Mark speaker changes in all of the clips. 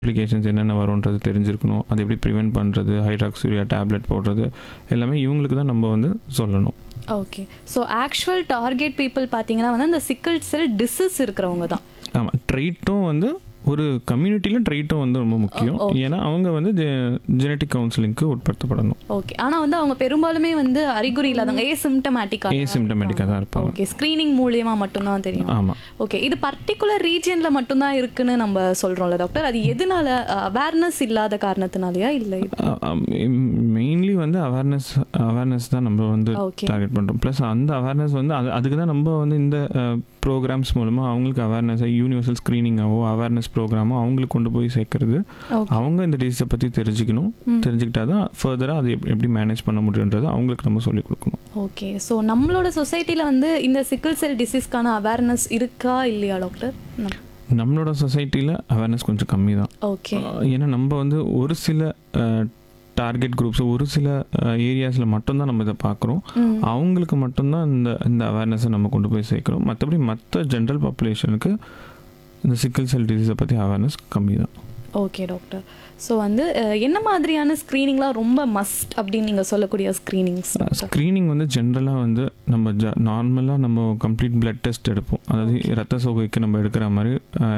Speaker 1: Applications என்னென்ன வரும்ன்றது தெரிஞ்சிருக்கணும் அது எப்படி ப்ரிவென்ட் பண்ணுறது ஹைட்ராக்சூரியா டேப்லெட் போடுறது எல்லாமே இவங்களுக்கு தான் நம்ம வந்து சொல்லணும்
Speaker 2: okay so actual target people பார்த்தீங்கன்னா வந்து அந்த சிக்கல் செல் டிசீஸ் இருக்கிறவங்க தான்
Speaker 1: ஆமாம் ட்ரீட்டும் வந்து ஒரு கம்யூனிட்டியில் ட்ரீட்டும் வந்து ரொம்ப முக்கியம்
Speaker 2: ஓ, okay.
Speaker 1: ஏன்னா அவங்க வந்து ஜெனட்டிக் கவுன்சிலிங்க்கு உட்படுத்தப்படணும்
Speaker 2: ஓகே ஆனால் வந்து அவங்க பெரும்பாலுமே வந்து அறிகுறி இல்லாதவங்க ஏ சிம்டமேட்டிக்காக
Speaker 1: ஏசிம்டமேட்டிக்காக தான் இருப்பாங்க
Speaker 2: ஓகே ஸ்க்ரீனிங் மூலியமா மட்டும்தான் தெரியும்
Speaker 1: ஆமாம்
Speaker 2: ஓகே இது பர்டிகுலர் ரீஜியன்ல மட்டும்தான் இருக்குன்னு நம்ம சொல்றோம்ல டாக்டர் அது எதனால அவேர்னஸ் இல்லாத காரணத்தினாலயா இல்லை
Speaker 1: மெயின்லி வந்து அவேர்னஸ் அவேர்னஸ் தான் நம்ம வந்து
Speaker 2: ஓகே
Speaker 1: டார்கெட் பண்ணுறோம் ப்ளஸ் அந்த அவேர்னஸ் வந்து அது அதுக்கு தான் நம்ம வந்து இந்த ப்ரோக்ராம்ஸ் மூலமாக அவங்களுக்கு அவேர்னஸ் யூனிவர்சல் ஸ்க்ரீனிங்காவோ அவேர்னஸ் ப்ரோக்ராமோ அவங்களுக்கு கொண்டு போய் சேர்க்கறது
Speaker 2: ஓகே
Speaker 1: அவங்க இந்த டிசீஸை பற்றி தெரிஞ்சுக்கணும்
Speaker 2: ம்.
Speaker 1: தெரிஞ்சுக்கிட்டா தான் ஃபர்தராக அது எப்படி எப்படி மேனேஜ் பண்ண முடியுன்றது அவங்களுக்கு நம்ம சொல்லிக் கொடுக்கணும்
Speaker 2: ஓகே ஸோ நம்மளோட சொசைட்டில வந்து இந்த சிக்கிள் செல் டிசீஸ்க்கான அவேர்னஸ் இருக்கா இல்லையா டாக்டர்
Speaker 1: நம்மளோட சொசைட்டியில் அவேர்னஸ் கொஞ்சம் கம்மி தான்
Speaker 2: ஓகே
Speaker 1: ஏன்னா நம்ம வந்து ஒரு சில டார்கெட் குரூப்ஸ் ஒரு சில ஏரியாஸில் மட்டும்தான் நம்ம இதை பார்க்குறோம்
Speaker 2: ம்
Speaker 1: அவங்களுக்கு மட்டும்தான் இந்த இந்த அவேர்னஸை நம்ம கொண்டு போய் சேர்க்கணும் மற்றபடி மற்ற ஜென்ரல் பாப்புலேஷனுக்கு இந்த சிக்கல் செல் டிசீஸை பற்றி அவேர்னஸ் கம்மி தான்
Speaker 2: ஓகே டாக்டர் ஸோ வந்து அஹ், என்ன மாதிரியான ஸ்க்ரீனிங்லாம் ரொம்ப மஸ்ட் அப்படின்னு நீங்கள் சொல்லக்கூடிய ஸ்க்ரீனிங்ஸ்
Speaker 1: ஸ்க்ரீனிங் வந்து ஜென்ரலாக வந்து நம்ம ஜ நார்மலாக நம்ம கம்ப்ளீட் பிளட் டெஸ்ட் எடுப்போம் அதாவது ரத்த சோகைக்கு நம்ம எடுக்கிற மாதிரி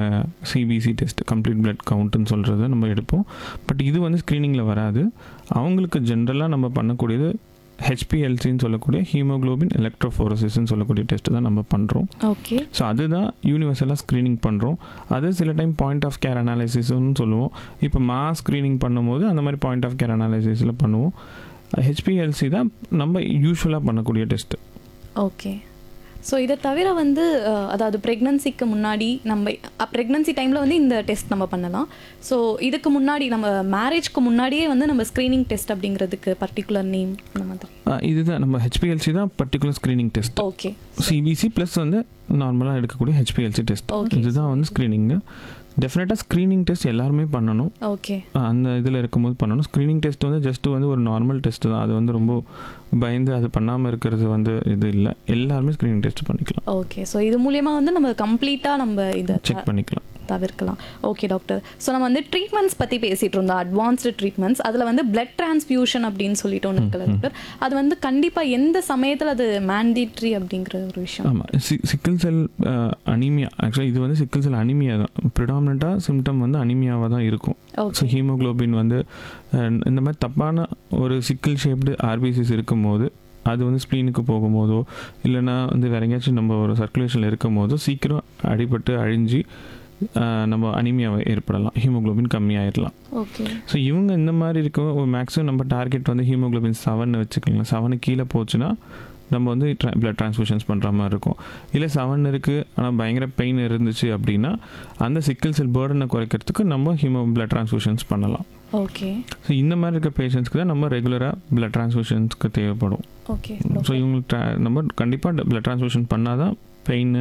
Speaker 1: சிபிசி டெஸ்ட் கம்ப்ளீட் பிளட் கவுண்ட்டுன்னு சொல்கிறத நம்ம எடுப்போம் பட் இது வந்து ஸ்க்ரீனிங்கில் வராது அவங்களுக்கு ஜென்ரலாக நம்ம பண்ணக்கூடியது ஹெச்பிஎல்சின்னு சொல்லக்கூடிய ஹீமோகுளோபின் எலக்ட்ரோஃபோரசிஸ்ன்னு சொல்லக்கூடிய டெஸ்ட் தான் நம்ம பண்ணுறோம்
Speaker 2: ஓகே
Speaker 1: ஸோ அதுதான் யூனிவர்சலாக ஸ்க்ரீனிங் பண்ணுறோம் அது சில டைம் பாயிண்ட் ஆஃப் கேர் அனாலிசிஸ்னு சொல்லுவோம் இப்போ மாஸ் ஸ்க்ரீனிங் பண்ணும்போது அந்த மாதிரி பாயிண்ட் ஆஃப் கேர் அனாலிசிஸில் பண்ணுவோம் ஹெச்பிஎல்சி தான் நம்ம யூஸ்வலாக பண்ணக்கூடிய டெஸ்ட்டு
Speaker 2: ஓகே ஸோ இதை தவிர வந்து அஹ், அதாவது ப்ரெக்னன்சிக்கு முன்னாடி நம்ம ப்ரெக்னன்சி டைமில் வந்து இந்த டெஸ்ட் நம்ம பண்ணலாம் ஸோ இதுக்கு முன்னாடி நம்ம மேரேஜ்க்கு முன்னாடியே வந்து நம்ம ஸ்க்ரீனிங் டெஸ்ட் அப்படிங்கிறதுக்கு பர்டிகுலர் நேம் அந்த மாதிரி
Speaker 1: இதுதான் நம்ம ஹெச்பிஎல்சி தான் particular screening test
Speaker 2: okay
Speaker 1: CBC plus வந்து நார்மலாக எடுக்கக்கூடிய ஹெச்பிஎல்சி டெஸ்ட்
Speaker 2: Okay.
Speaker 1: இதுதான் வந்து ஸ்க்ரீனிங்கு டெஃபினட்டாக ஸ்க்ரீனிங் டெஸ்ட் எல்லாருமே பண்ணணும்
Speaker 2: ஓகே
Speaker 1: அந்த இதில் இருக்கும்போது பண்ணணும் ஸ்க்ரீனிங் டெஸ்ட் வந்து ஜஸ்ட் வந்து ஒரு நார்மல் டெஸ்ட் தான் அது வந்து ரொம்ப பயந்து அது பண்ணாமல் இருக்கிறது வந்து இது இல்லை எல்லாருமே ஸ்க்ரீனிங் டெஸ்ட் பண்ணிக்கலாம்
Speaker 2: ஓகே ஸோ இது மூலியமாக வந்து நம்ம கம்ப்ளீட்டாக நம்ம இதை
Speaker 1: செக் பண்ணிக்கலாம்
Speaker 2: தவிர்க்கலாம் ஓகே டாக்டர் ஸோ நம்ம வந்து ட்ரீட்மெண்ட்ஸ் பற்றி பேசிகிட்டு இருந்தோம் அட்வான்ஸ்டு ட்ரீட்மெண்ட்ஸ் அதில் வந்து பிளட் டிரான்ஸ்ஃபியூஷன் அப்படின்னு சொல்லிட்டு ஒன்று இருக்குல்ல டாக்டர் அது வந்து கண்டிப்பாக எந்த சமயத்தில் அது மேண்டிட்ரி அப்படிங்கிற ஒரு விஷயம்
Speaker 1: ஆமாம் சி சிக்கிள் செல் அனிமியா ஆக்சுவலாக இது வந்து சிக்கிள் செல் அனிமியா தான் ப்ரிடாமினண்ட்டாக சிம்டம் வந்து அனிமியாவாக தான் இருக்கும் ஸோ
Speaker 2: ஓகே
Speaker 1: ஹீமோகுளோபின் வந்து அஹ், இந்த மாதிரி தப்பான ஒரு சிக்கிள் ஷேப்டு ஆர்பிசிஸ் இருக்கும்போது அது வந்து ஸ்ப்ளீனுக்கு போகும்போதோ இல்லைன்னா வந்து வேற எங்கேயாச்சும் நம்ம ஒரு சர்க்குலேஷனில் இருக்கும் போதோ சீக்கிரம் அடிபட்டு அழிஞ்சு அஹ், நம்ம அனிமியா ஏற்படலாம் ஹீமோகுளோபின் கம்மியாயிடலாம்
Speaker 2: ஓகே
Speaker 1: ஸோ இவங்க இந்த மாதிரி இருக்க மேக்ஸிமம் நம்ம டார்கெட் வந்து ஹீமோகுளோபின் செவன் வச்சுக்கலாம் செவனு கீழே போச்சுன்னா நம்ம வந்து பிளட் ட்ரான்ஸ்ஃபியூஷன்ஸ் பண்ணுற மாதிரி இருக்கும் இல்லை செவன் இருக்குது ஆனால் பயங்கர பெயின் இருந்துச்சு அப்படின்னா அந்த சிக்கிள் செல் பேர்டனை குறைக்கிறதுக்கு நம்ம ஹீமோ பிளட் ட்ரான்ஸ்ஃபியூஷன்ஸ் பண்ணலாம்
Speaker 2: ஓகே
Speaker 1: ஸோ இந்த மாதிரி இருக்க பேஷண்ட்ஸ்க்கு தான் நம்ம ரெகுலராக பிளட் ட்ரான்ஸ்ஃபியூஷன்ஸ்க்கு தேவைப்படும்
Speaker 2: ஓகே
Speaker 1: ஸோ இவங்களுக்கு tra- நம்ம கண்டிப்பாக பிளட் ட்ரான்ஸ்ஃபியூஷன் பண்ணால் தான் பெயின்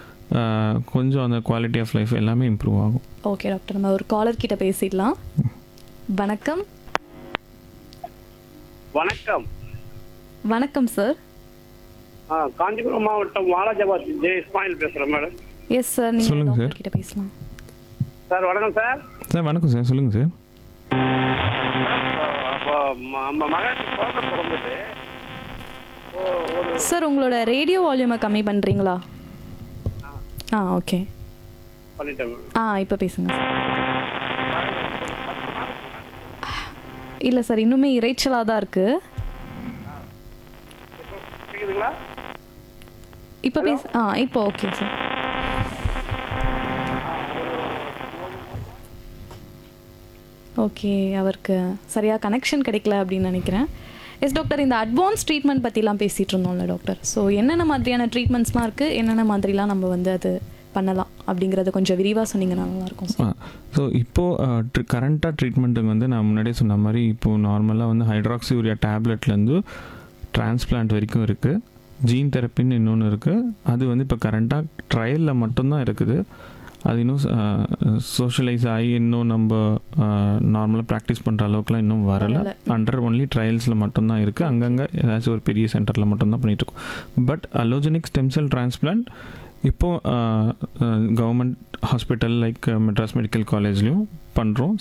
Speaker 1: கொஞ்சம் அந்த குவாலிட்டி ஆஃப் லைஃப் எல்லாமே இம்ப்ரூவ் ஆகும்
Speaker 2: ஓகே டாக்டர் நம்ம ஒரு காலர் கிட்ட பேசிடலாம் வணக்கம்
Speaker 3: வணக்கம்
Speaker 2: வணக்கம் சார்
Speaker 3: ஆ, காஞ்சிபுரம் மாவட்டம் வாலாஜாபாத் ஜே இஸ்மாயில் பேசுகிறேன் மேடம்
Speaker 2: எஸ் சார் நீங்கள்
Speaker 1: சொல்லுங்க
Speaker 2: டாக்டர்
Speaker 1: சார்.
Speaker 2: கிட்ட பேசலாம்
Speaker 3: சார் வணக்கம் சார்
Speaker 1: சார் வணக்கம் சார் சொல்லுங்கள் சார்
Speaker 3: அப்போ ம- நம்ம மகனுக்கு குழந்தை பிறந்தது ஓ, ஒரு
Speaker 2: சார் உங்களோட ரேடியோ வால்யூமை கம்மி பண்ணுறீங்களா ஆ ஓகே
Speaker 3: பண்ணிட்டேன் மேடம்.
Speaker 2: ஆ இப்போ பேசுங்க சார் இல்லை சார் இன்னுமே இறைச்சலாக தான் இருக்குது
Speaker 3: கேக்குதுங்களா
Speaker 2: இப்போ பேச ஆ இப்போ ஓகே சார் ஓகே அவருக்கு சரியாக கனெக்ஷன் கிடைக்கல அப்படின்னு நினைக்கிறேன் எஸ் டாக்டர் இந்த அட்வான்ஸ் ட்ரீட்மெண்ட் பற்றிலாம் பேசிகிட்டு இருந்தோம்ல டாக்டர் ஸோ என்னென்ன மாதிரியான ட்ரீட்மெண்ட்ஸ்லாம் இருக்குது என்னென்ன மாதிரிலாம் நம்ம வந்து அது பண்ணலாம் அப்படிங்கிறத கொஞ்சம் விரிவாக சொன்னீங்கன்னா நல்லாயிருக்கும் சார்
Speaker 1: ஸோ இப்போது கரண்ட்டாக ட்ரீட்மெண்ட்டுக்கு வந்து நான் முன்னாடியே சொன்ன மாதிரி இப்போது நார்மலாக வந்து ஹைட்ராக்சியூரியா டேப்லெட்லேருந்து டிரான்ஸ்பிளான்ட் வரைக்கும் இருக்குது ஜீன் தெரப்பின்னு இன்னொன்று இருக்குது அது வந்து இப்போ கரண்ட்டாக ட்ரையலில் மட்டும்தான் இருக்குது அது இன்னும் சோஷியலைஸ் ஆகி இன்னும் நம்ம நார்மலாக ப்ராக்டிஸ் பண்ணுற அளவுக்குலாம் இன்னும் வரலை
Speaker 2: வரல.
Speaker 1: அண்டர் ஒன்லி ட்ரையல்ஸில் மட்டும்தான் இருக்குது அங்கங்கே ஏதாச்சும் ஒரு பெரிய சென்டரில் மட்டும்தான் பண்ணிட்டு இருக்கோம் but allogeneic stem cell transplant இப்போது government hospital like Madras medical காலேஜ்லேயும் பண்ணுறோம்